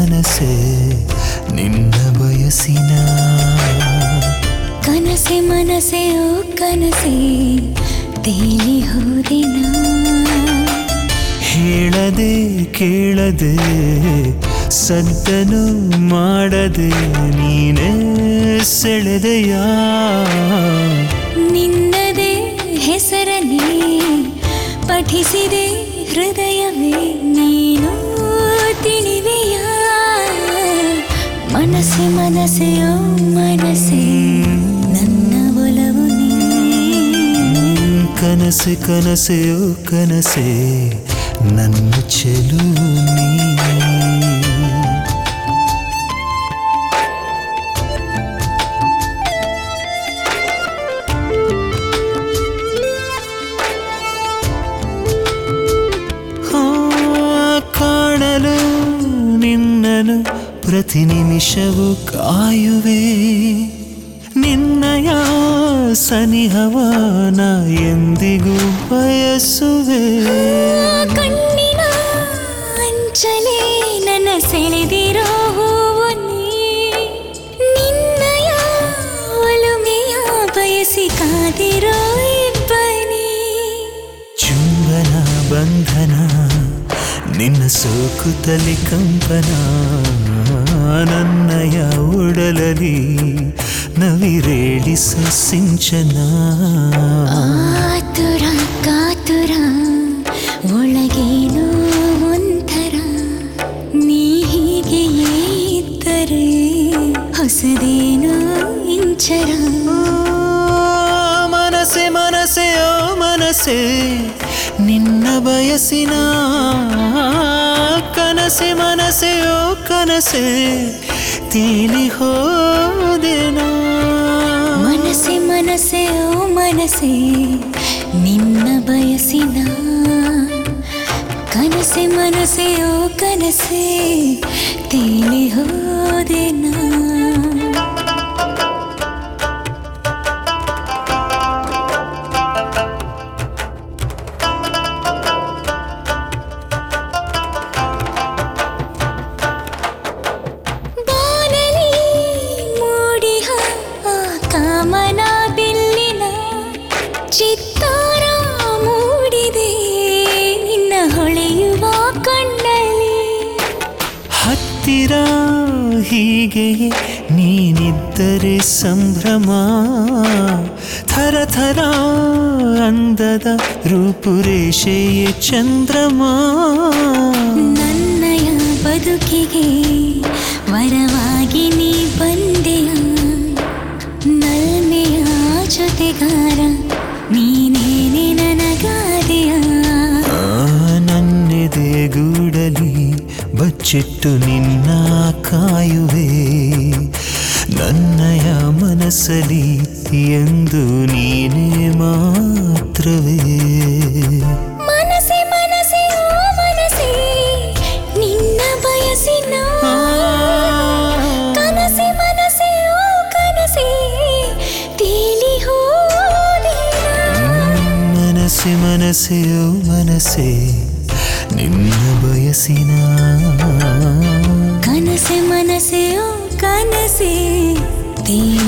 ಮನಸ್ಸೆ ನಿನ್ನ ಬಯಸಿನ ಕನಸೆ ಮನಸೆ ಓ ಕನಸೆ ತೇಲಿ ಹೋದಿನ ಹೇಳದೆ ಕೇಳದೆ ಸದ್ದನು ಮಾಡದೆ ನೀನೇ ಸೆಳೆದೆಯ ನಿನ್ನದೇ ಹೆಸರನ್ನೇ ಪಠಿಸಿದೆ ಹೃದಯವೇ ನೀನು ತಿಳಿವೆಯ ಮನಸ್ಸೆ ಮನಸ್ಸೆ ಓ ಮನಸ್ಸೆ ನನ್ನ ಒಲವು ನೀ ಕನಸೆ ಕನಸೆ ಓ ಕನಸೆ ನನ್ನ ಚೆಲು ನೀ ಆ, ಕಾಣಲು ನಿನ್ನನು ಪ್ರತಿ ನಿಮಿಷವೂ ಕಾಯುವೆ ನಿನ್ನಯ ಸನಿಹವನ ಎಂದಿಗೂ ಬಯಸುವೆ ಕಣ್ಣಿನ ಅಂಚಲೆ ನನ್ನ ಸೆಳೆದಿರೋ ಹೂವು ನೀ ನಿನ್ನಯ ಒಲುಮೆಯ ಬಯಸಿ ಕಾದಿರೋ ಇಬ್ಬನಿ ಚುಂಬನ ಬಂಧನ ನಿನ್ನ ಸೋಕುತ್ತಲಿ ಕಂಪನ ನನ್ನಯ ಉಡಲಲಿ ನವಿರೇಳಿಸ ಸಿಂಚನ ಆತುರ ಕಾತುರ ಒಳಗೇನೋ ಒಂಥರ ನೀ ಹೀಗೆಯೇ ಇದ್ದರೆ ಹೊಸದೇನೋ ಇಂಚರ ಮನಸೆ ಮನಸೆ ಓ ಮನಸೆ ನಿನ್ನ ಬಯಸಿನ ಕನಸೆ ಮನಸೆ ಓ ಕನಸೆ ತೀಲಿ ಹೋದೆನ ಮನಸ್ಸೆ ಮನಸ್ಸೆ ಓ ಮನಸ್ಸೆ ನಿನ್ನ ಬಯಸಿನ ಕನಸೆ ಮನಸ್ಸೆ ಓ ಕನಸೆ ತೇಲಿ ಹೋದೆನಾ ಬಾನಲಿ ಮೂಡಿಹ ಆ ಕಾಮನ ಬಿಲ್ಲಿನ ಚಿತ್ತಾರ ಮೂಡಿದೆ ನಿನ್ನ ಹೊಳೆಯುವ ಕಣ್ಣಲ್ಲಿ ಹತ್ತಿರ ಹೀಗೆಯೇ ನೀನಿದ್ದರೆ ಸಂಭ್ರಮ ಥರ ಥರ ಅಂದದ ರೂಪುರೇಷೆಯೇ ಚಂದ್ರಮ ನನ್ನಯ ಬದುಕಿಗೆ ವರವಾಗಿ ನೀ ಬಂದೆಯ ನಲ್ಮೆಯ ಜೊತೆಗಾರ ನೀನೇನೆ ನನಗಾದೆಯ ಆ ನನ್ನೆದೆ ಗೂಡಲಿ ಬಚ್ಚಿಟ್ಟು ನಿನ್ನ ಕಾಯುವೆ ನನ್ನಯ ಮನಸ್ಸಲಿ ಎಂದು ನೀನೇ ಮಾತ್ರವೇ ಮನಸ್ಸೆ ಮನಸ್ಸೆ ಓ ಮನಸ್ಸೆ ನಿನ್ನ ಬಯಸಿನ ಕನಸೆ ಮನಸ್ಸೆ ಓ ಕನಸೆ ತೇಲಿ ಹೋದಿನ ಮನಸ್ಸೆ ಮನಸ್ಸೆ ಓ ಮನಸ್ಸೆ ನಿನ್ನ ಬಯಸಿನ ಕನಸೆ ಮನಸ್ಸೆ ಓ ಕನಸೆ ತೇಲಿ